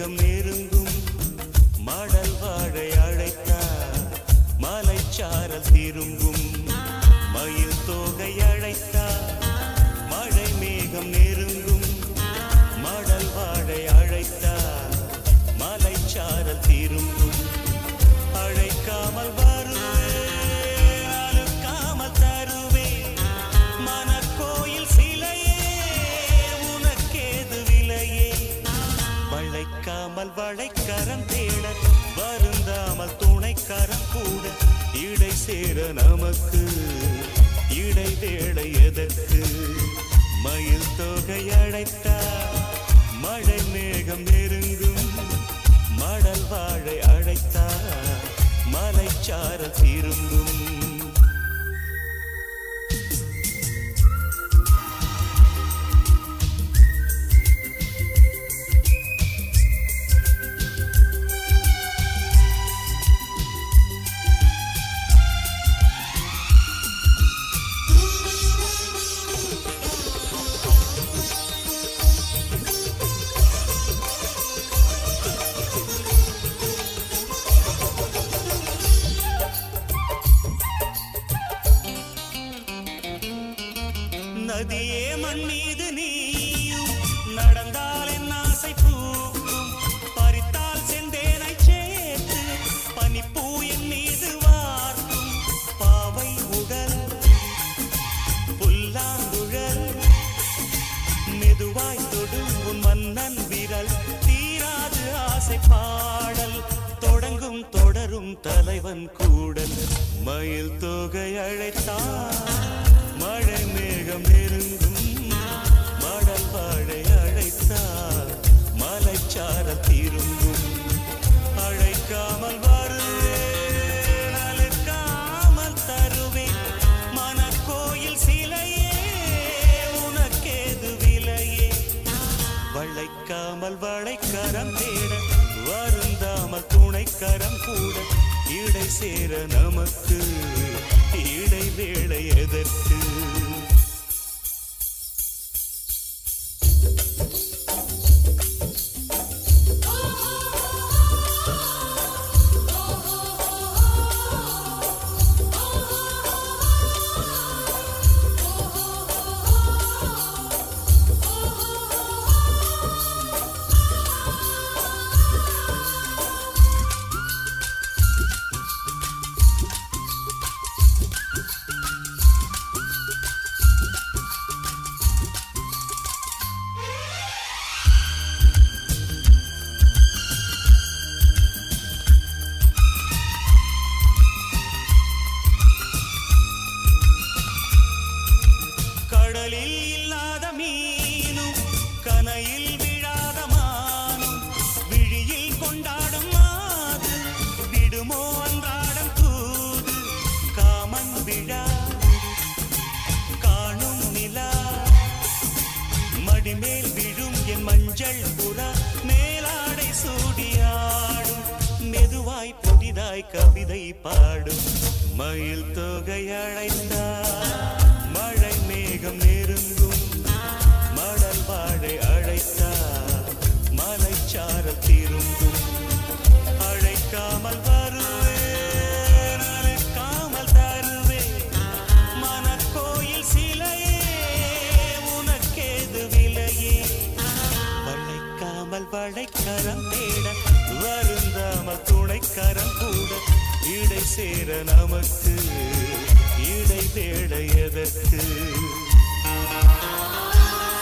மேகம் நெருங்கும் மடல் வாழை அழைத்தார் மலைச்சாரல் திரும்பும் மயில் தோகை அழைத்தார் மழை மேகம் நெருங்கும் மடல் வாழை அழைத்தார் மலைச்சாரல் திரும்பும் அழைக்காமல் வருவேன் அழுக்காமல் தருவேன் மனக்கோயில் சிலையே உனக்கேது விலையே வளைக்காமல் வளைக்கரம் தேட வருந்தாமல் துணைக்கரம் கூட இடை சேர நமக்கு இடை வேளை எதற்கு மயில் தொகை அழைத்தார் மழை மேகம் நெருங்கும் மடல் வாழை அழைத்தார் மலைச்சாரல் திரும்பும் நதியே மண் மீது நீயும் நடந்தால் என் ஆசை பூக்கும் பறித்தால் செந்தேனை சேர்த்து பனிப்பூ என் மீது வார்க்கும் பாவை உடல் புல்லாங்குழல் மெதுவாய் தொடும் உன் மன்னன் விரல் தீராது ஆசை பாடல் தொடங்கும் தொடரும் தலைவன் கூடல் மயில் தொகை அழைத்தான் மழை மேகம் நெருங்கும் மடல் வாழை அழைத்தார் மலைச்சாரல் திரும்பும் அழைக்காமல் வருவேன் அழுக்காமல் தருவேன் மனக்கோயில் சிலையே உனக்கேது விலையே வளைக்காமல் வளைக்கரம் தேட வருந்தாமல் துணைக்கரம் கூட இடை சேர நமக்கு இடை வேளை எதற்கு கடலில் இல்லாத மீனும் கனையில் விழாத மானும் விழியில் கொண்டாடும் மாது விடுமோ அன்றாடம் தூது காமன் விழா காணும் நிலா மடிமேல் விழும் என் மஞ்சள் புறா மேலாடை சூடியாடும் மெதுவாய் புதிதாய் கவிதை பாடும் மயில் தொகை அழைத்தார் மழை மேகம் நெருங்கும் மடல் வாழை அழைத்தார் மலைச்சாரல் திரும்பும் அழைக்காமல் வருவேன் அழைக்காமல் தருவேன் மனக்கோயில் சிலையே உனக்கேது விலையே வளைக்காமல் வளைக்கரம் தேட வருந்தாமல் துணைக்கரம் கூட இடை சேர நமக்கு இடை தேட எதற்கு